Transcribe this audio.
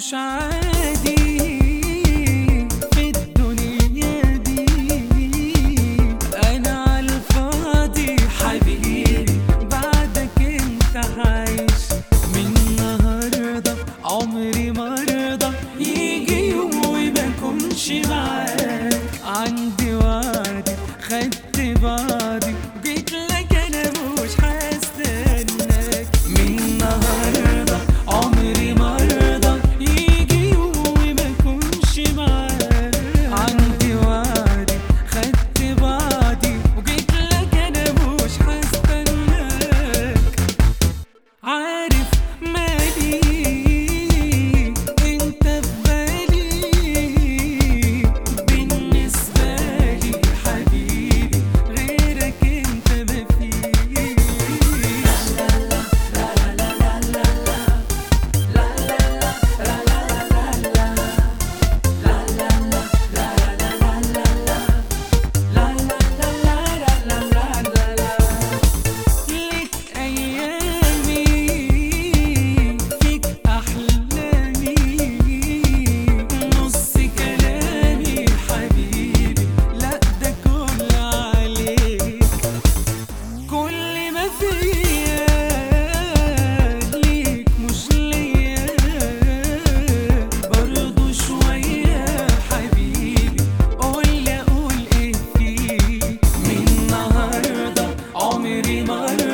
مش عادي في الدنيا دي انا على الفاضي حبيبي بعدك انت عايش من النهارده عمري ما ارضى يجي يوم وما اكونش معاك عندي وعدي خدت بعضي جيت لك انا مش هستناك من النهارده عمري ما ارضى يجي يوم وما اكونش معاك عندي وعدي خدت بعضي وجيت لك انا مش هستناك عارف مالي انت في بالي بالنسبة لي حبيبي غيرك انت مفيش ليك أيامي فيك أحلامي نص كلامي حبيبي لا ده كل عليك كل ما فيا ليك مش ليا برضو شوية حبيبي قولي أقول إيه فيك من النهاردة عمري ما